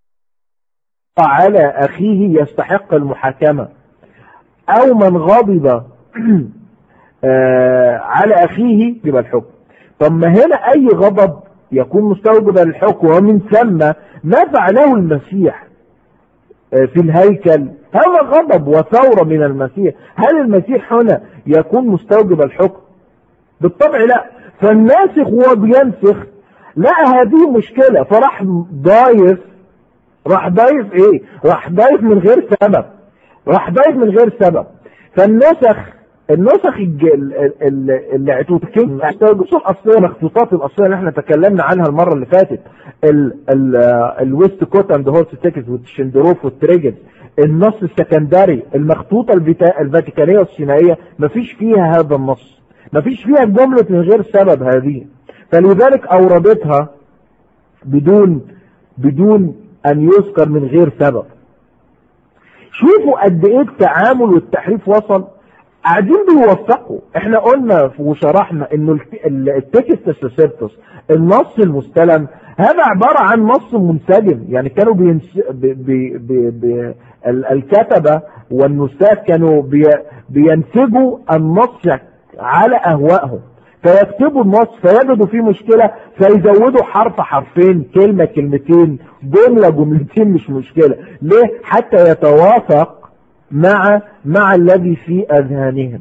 على اخيه يستحق المحاكمة او من غضب آه على اخيه يبقى الحكم طب ما هنا اي غضب يكون مستوجبا للحكم ومن ثم ما فعله المسيح آه في الهيكل هذا غضب وثورة من المسيح هل المسيح هنا يكون مستوجب الحكم بالطبع لا فالناسخ هو بينسخ لقى هذه مشكلة فراح ضايف راح ضايف ايه راح ضايف من غير سبب راح ضايف من غير سبب فالنسخ النسخ الج- ال- ال- ال- اللي اعتوتكين النسخ الاصليه المخطوطات الاصليه اللي احنا تكلمنا عنها المره اللي فاتت ال- ال- الويست كوت اند هورس تيكس والشندروف والتريجز النص السكندري المخطوطه الفيتا- الفاتيكانيه والسينائيه مفيش فيها هذا النص مفيش فيها جمله من غير سبب هذه فلذلك اوردتها بدون بدون ان يذكر من غير سبب شوفوا قد ايه التعامل والتحريف وصل قاعدين بيوثقوا احنا قلنا وشرحنا انه الت- ال- التكست السيسيرتوس النص المستلم هذا عبارة عن نص منسجم يعني كانوا بينس... بي... بي... بي... بي... ال- الكتبة والنساك كانوا بي... بينسجوا النص على اهوائهم فيكتبوا النص فيجدوا فيه مشكلة فيزودوا حرف حرفين كلمة كلمتين جملة جملتين مش مشكلة ليه حتى يتوافق مع مع الذي في اذهانهم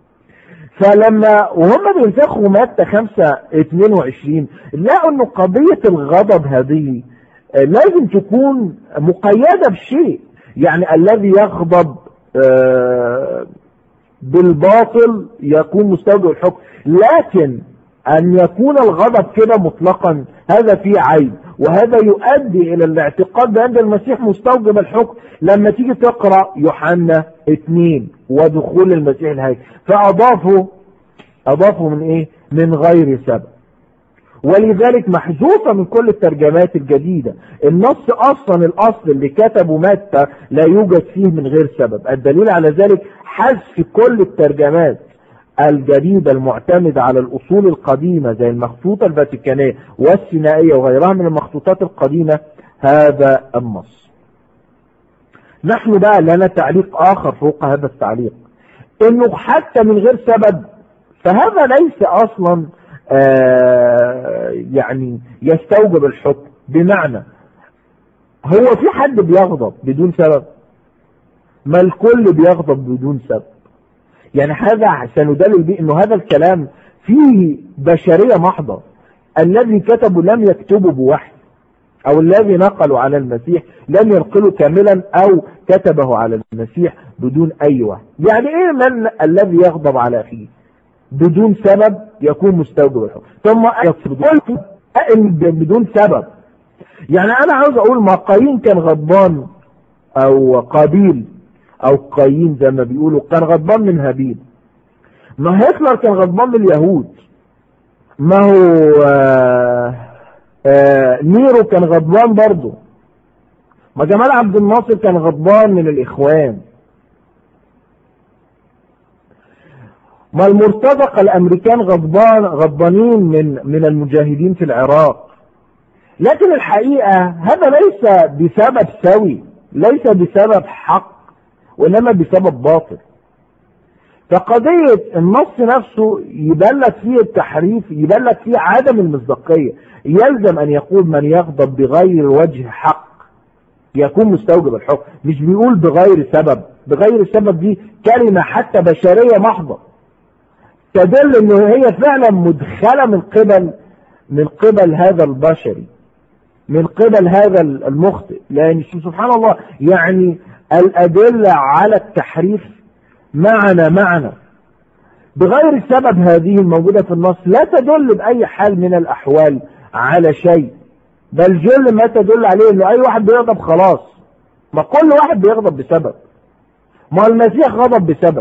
فلما وهم بينسخوا مادة 5 22 لقوا ان قضية الغضب هذه آه، لازم تكون مقيدة بشيء يعني الذي يغضب آه، بالباطل يكون مستوجب الحكم لكن ان يكون الغضب كده مطلقا هذا فيه عيب وهذا يؤدي الى الاعتقاد بان المسيح مستوجب الحكم لما تيجي تقرا يوحنا 2 ودخول المسيح الهيكل فاضافوا اضافوا من ايه من غير سبب ولذلك محذوفة من كل الترجمات الجديدة النص اصلا الاصل اللي كتبه متى لا يوجد فيه من غير سبب الدليل على ذلك حذف كل الترجمات الجديدة المعتمدة على الأصول القديمة زي المخطوطة الفاتيكانية والسينائية وغيرها من المخطوطات القديمة هذا النص نحن بقى لنا تعليق آخر فوق هذا التعليق انه حتى من غير سبب فهذا ليس اصلا آه يعني يستوجب الحكم بمعنى هو في حد بيغضب بدون سبب ما الكل بيغضب بدون سبب يعني هذا سندلل به انه هذا الكلام فيه بشرية محضة الذي كتبوا لم يكتبوا بوحي او الذي نقلوا على المسيح لم ينقلوا كاملا او كتبه على المسيح بدون اي وحي يعني ايه من الذي يغضب على اخيه بدون سبب يكون مستوجب الحكم ثم قلت بدون سبب يعني انا عاوز اقول ما قايين كان غضبان او قابيل او قايين زي ما بيقولوا كان غضبان من هابيل ما هتلر كان غضبان من اليهود ما هو آه آه نيرو كان غضبان برضه ما جمال عبد الناصر كان غضبان من الاخوان ما المرتزقة الامريكان غضبان غضبانين من من المجاهدين في العراق لكن الحقيقة هذا ليس بسبب سوي ليس بسبب حق وانما بسبب باطل فقضية النص نفسه يبلغ فيه التحريف يبلغ فيه عدم المصداقية يلزم ان يقول من يغضب بغير وجه حق يكون مستوجب الحكم مش بيقول بغير سبب بغير سبب دي كلمة حتى بشرية محضة تدل انه هي فعلا مدخلة من قبل من قبل هذا البشري من قبل هذا المخطئ لان سبحان الله يعني الادلة على التحريف معنا معنا بغير السبب هذه الموجودة في النص لا تدل بأي حال من الأحوال على شيء بل جل ما تدل عليه انه اي واحد بيغضب خلاص ما كل واحد بيغضب بسبب ما المسيح غضب بسبب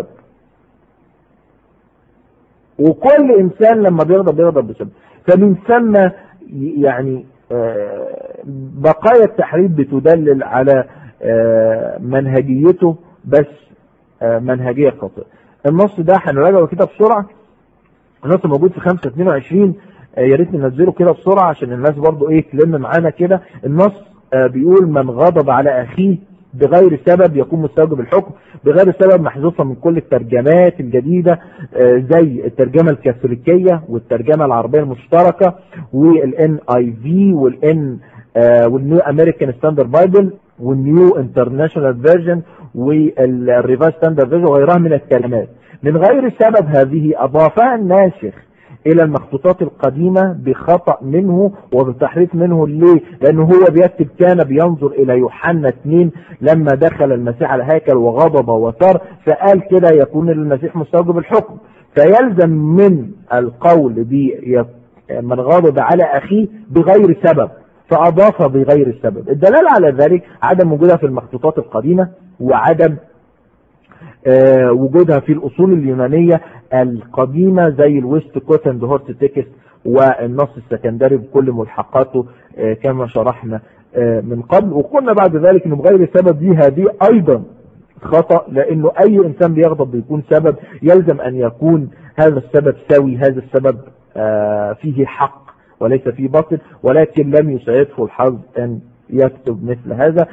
وكل انسان لما بيغضب بيغضب بسبب فمن ثم يعني بقايا التحريف بتدلل على منهجيته بس منهجية خاطئة النص ده هنراجعه كده بسرعة النص موجود في 5 22 يا ريت ننزله كده بسرعة عشان الناس برضو ايه تلم معانا كده النص بيقول من غضب على اخيه بغير سبب يكون مستوجب الحكم بغير سبب محذوفة من كل الترجمات الجديدة زي الترجمة الكاثوليكية والترجمة العربية المشتركة والان اي في والان والنيو امريكان ستاندرد بايبل والنيو انترناشونال فيرجن والريفايز ستاندرد فيرجن وغيرها من الكلمات من غير سبب هذه اضافها الناسخ الى المخطوطات القديمة بخطأ منه وبتحريف منه ليه لانه هو بيكتب كان بينظر الى يوحنا 2 لما دخل المسيح على الهيكل وغضب وثار فقال كده يكون المسيح مستوجب الحكم فيلزم من القول بي من غضب على اخيه بغير سبب فاضاف بغير السبب الدلالة على ذلك عدم وجودها في المخطوطات القديمة وعدم آه وجودها في الاصول اليونانية القديمة زي الويست كوت اند هورت تكست والنص السكندري بكل ملحقاته آه كما شرحنا آه من قبل وقلنا بعد ذلك انه بغير سبب دي هذه ايضا خطأ لانه اي انسان بيغضب بيكون سبب يلزم ان يكون هذا السبب سوي هذا السبب فيه حق وليس فيه باطل ولكن لم يسعده الحظ ان يكتب مثل هذا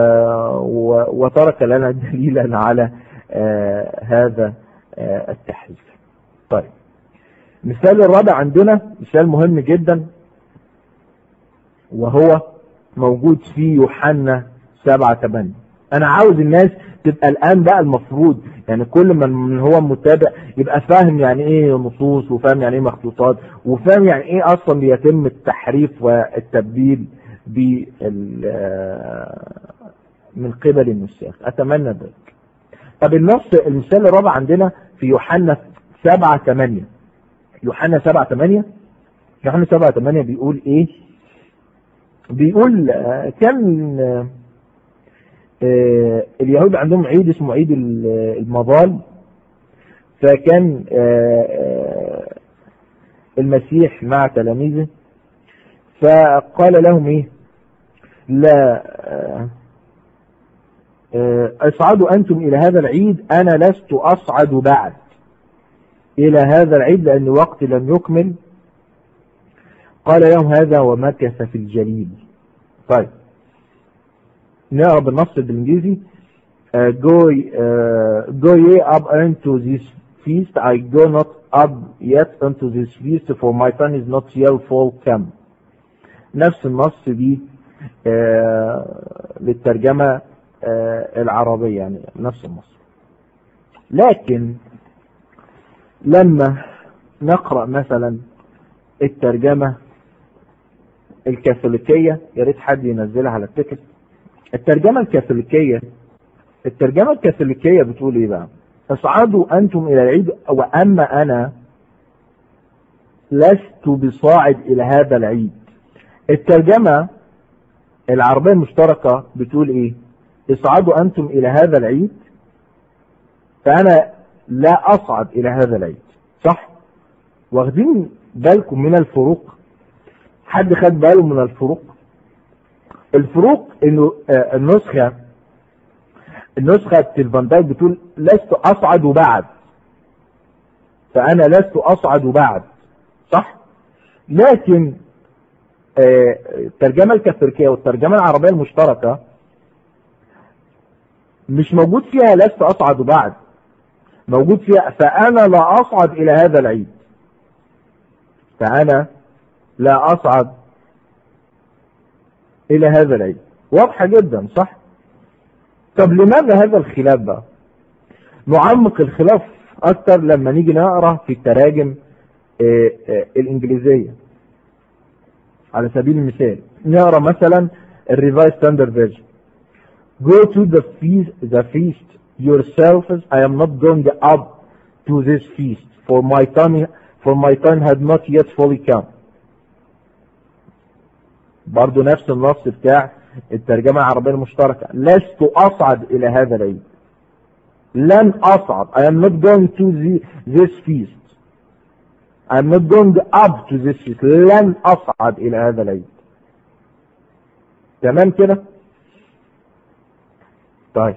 وترك لنا دليلا على هذا التحريف طيب مثال الرابع عندنا مثال مهم جدا وهو موجود في يوحنا 7 8 انا عاوز الناس تبقى الان بقى المفروض يعني كل من هو متابع يبقى فاهم يعني ايه نصوص وفاهم يعني ايه مخطوطات وفاهم يعني ايه اصلا بيتم التحريف والتبديل من قبل النساخ اتمنى ذلك طب النص المثال الرابع عندنا في يوحنا 7 8 يوحنا 7 8 يوحنا 7 8 بيقول ايه بيقول كان اليهود عندهم عيد اسمه عيد المظال فكان المسيح مع تلاميذه فقال لهم ايه لا اصعدوا انتم الى هذا العيد انا لست اصعد بعد الى هذا العيد لان وقتي لم يكمل قال لهم هذا ومكث في الجليل طيب نقرا بالنص بالانجليزي uh, go uh, go ye up into this feast I go not up yet into this feast for my son is not yet full come نفس النص دي آه للترجمة آه العربية يعني نفس النص لكن لما نقرأ مثلا الترجمة الكاثوليكية يا ريت حد ينزلها على التكست الترجمة الكاثوليكية الترجمة الكاثوليكية بتقول ايه بقى اصعدوا انتم الى العيد واما انا لست بصاعد الى هذا العيد الترجمة العربية المشتركة بتقول ايه اصعدوا انتم الى هذا العيد فانا لا اصعد الى هذا العيد صح واخدين بالكم من الفروق حد خد باله من الفروق الفروق انه آه النسخة النسخة الفان دايك بتقول لست اصعد بعد فانا لست اصعد بعد صح لكن آه الترجمة الكاثوليكية والترجمة العربية المشتركة مش موجود فيها لست اصعد بعد موجود فيها فانا لا اصعد الى هذا العيد فانا لا اصعد الى هذا العيد واضحة جدا صح طب لماذا هذا الخلاف بقى نعمق الخلاف اكتر لما نيجي نقرا في التراجم آآ آآ الانجليزية على سبيل المثال نقرا مثلا الريفايز ستاندرد فيرجن go to the feast the feast yourselves I am not going up to this feast for my time for my time had not yet fully come برضو نفس النص بتاع الترجمة العربية المشتركة لست أصعد إلى هذا العيد لن أصعد I am not going to the, this feast I am not going up to this feast لن أصعد إلى هذا العيد تمام كده طيب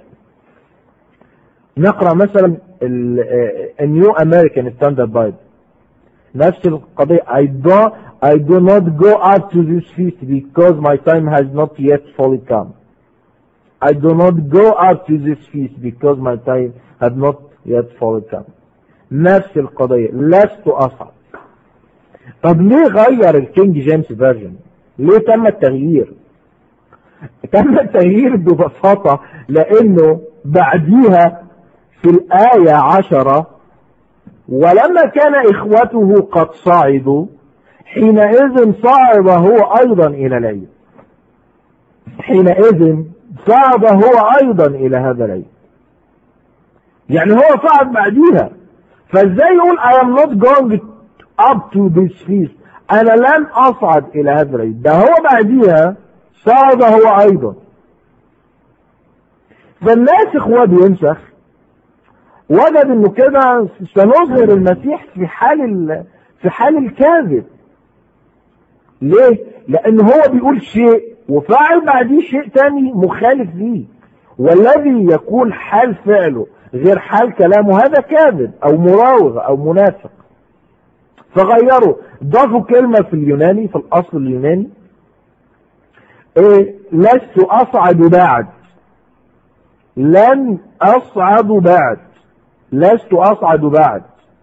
نقرأ مثلا النيو امريكان ستاندرد بايبل نفس القضية I do I do not go up to this feast because my time has not yet fully come I do not go up to this feast because my time had not yet fully come نفس القضية لست أصعد طب ليه غير الكينج جيمس فيرجن ليه تم التغيير تم التغيير ببساطة لأنه بعديها في الآية عشرة ولما كان إخوته قد صعدوا حينئذ صعد هو أيضا إلى العيد حينئذ صعد هو أيضا إلى هذا العيد يعني هو صعد بعديها فازاي يقول I am not going up to this feast أنا لن أصعد إلى هذا العيد ده هو بعديها صعد هو أيضا فالناسخ وهو بينسخ وجد انه كده سنظهر المسيح في حال في حال الكاذب ليه لان هو بيقول شيء وفاعل بعديه شيء تاني مخالف ليه والذي يقول حال فعله غير حال كلامه هذا كاذب او مراوغ او منافق فغيروا ضافوا كلمة في اليوناني في الاصل اليوناني ايه لست اصعد بعد لن اصعد بعد لست أصعد بعد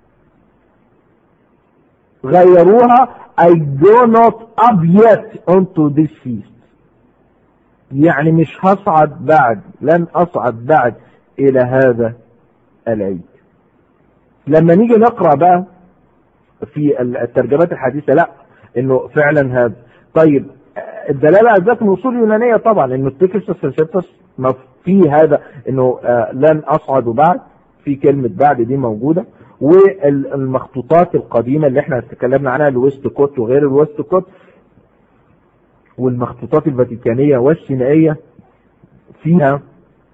غيروها I go not up yet onto this feast يعني مش هصعد بعد لن أصعد بعد إلى هذا العيد لما نيجي نقرأ بقى في الترجمات الحديثة لا انه فعلا هذا طيب الدلالة على ذات من اصول يونانية طبعا انه التكسس سنسيبتس ما في هذا انه لن اصعد بعد في كلمة بعد دي موجودة والمخطوطات القديمة اللي احنا اتكلمنا عنها الويست كوت وغير الويست كوت والمخطوطات الفاتيكانية والسينائية فيها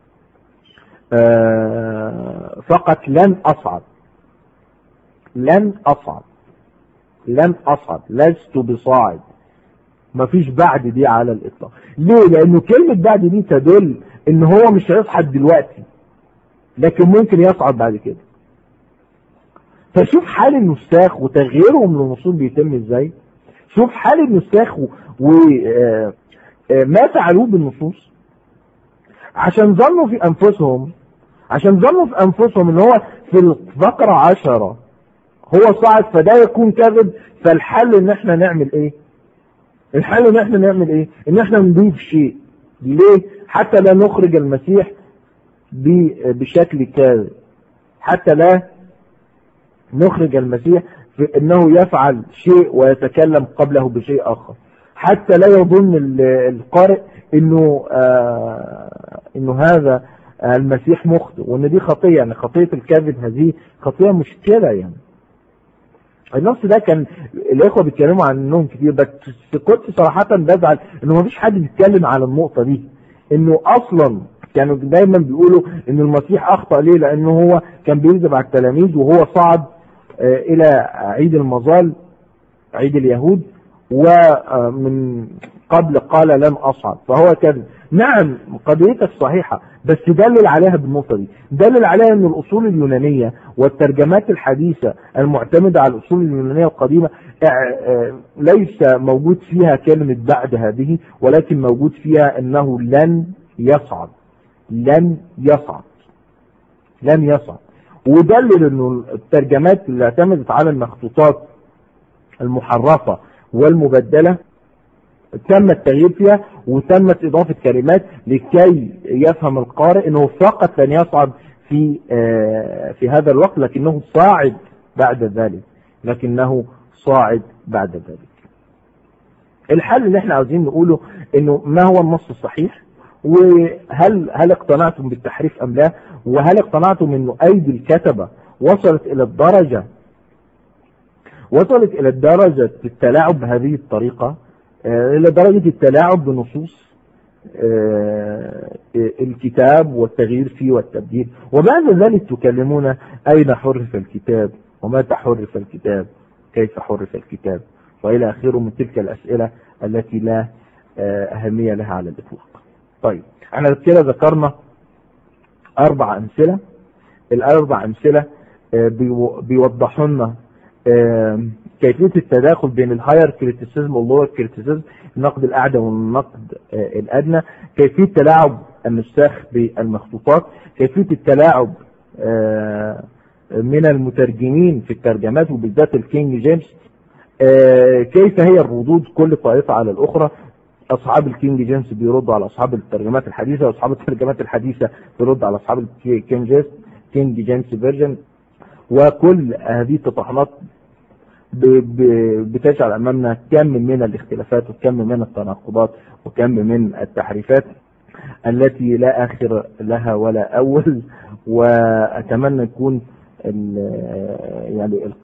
آه فقط لن أصعد لن أصعد لن أصعد لست بصاعد مفيش بعد دي على الإطلاق ليه لأنه كلمة بعد دي تدل إن هو مش هيصعد دلوقتي لكن ممكن يصعد بعد كده فشوف حال النساخ وتغييرهم للنصوص بيتم ازاي شوف حال النساخ وما فعلوه بالنصوص عشان ظنوا في انفسهم عشان ظنوا في انفسهم ان هو في الفقرة عشرة هو صعد فده يكون كذب فالحل ان احنا نعمل ايه الحل ان احنا نعمل ايه ان احنا نضيف شيء ليه حتى لا نخرج المسيح بشكل كاذب حتى لا نخرج المسيح في انه يفعل شيء ويتكلم قبله بشيء اخر حتى لا يظن القارئ انه آه انه هذا المسيح مخطئ وان دي خطيه يعني خطيه الكذب هذه خطيه مشكله يعني النص ده كان الاخوه بيتكلموا عنهم كتير بس كنت صراحه بزعل انه ما فيش حد بيتكلم على النقطه دي انه اصلا كانوا دايما بيقولوا ان المسيح اخطا ليه لانه هو كان بيكذب على التلاميذ وهو صعد الى عيد المظال عيد اليهود ومن قبل قال لن اصعد فهو كذب نعم قضيتك صحيحة بس دلل عليها بالنقطة دي دلل عليها ان الاصول اليونانية والترجمات الحديثة المعتمدة على الاصول اليونانية القديمة ليس موجود فيها كلمة بعد هذه ولكن موجود فيها انه لن يصعد لن يصعد لن يصعد ودلل انه الترجمات اللي اعتمدت على المخطوطات المحرفة والمبدلة تم التغيير فيها وتمت إضافة كلمات لكي يفهم القارئ أنه فقط لن يصعد في في هذا الوقت لكنه صاعد بعد ذلك لكنه صاعد بعد ذلك الحل اللي احنا عاوزين نقوله انه ما هو النص الصحيح وهل هل اقتنعتم بالتحريف ام لا وهل اقتنعتم انه ايدي الكتبة وصلت الى الدرجة وصلت الى الدرجة التلاعب بهذه الطريقة الى درجة التلاعب بنصوص الكتاب والتغيير فيه والتبديل وبعد ذلك تكلمون اين حرف الكتاب ومتى حرف الكتاب كيف حرف الكتاب والى اخره من تلك الاسئلة التي لا اهمية لها على الاطلاق طيب احنا كده ذكرنا اربع امثلة الاربع امثلة بيوضحوا لنا كيفية التداخل بين الهاير كريتيسيزم واللور كريتيسيزم النقد الأعلى والنقد الأدنى كيفية تلاعب النساخ بالمخطوطات كيفية التلاعب من المترجمين في الترجمات وبالذات الكينج جيمس كيف هي الردود كل طائفة على الأخرى أصحاب الكينج جيمس بيردوا على أصحاب الترجمات الحديثة وأصحاب الترجمات الحديثة بيردوا على أصحاب الكينج جيمس كينج جيمس فيرجن وكل هذه التطحنات بتجعل امامنا كم من الاختلافات وكم من التناقضات وكم من التحريفات التي لا اخر لها ولا اول واتمنى يكون يعني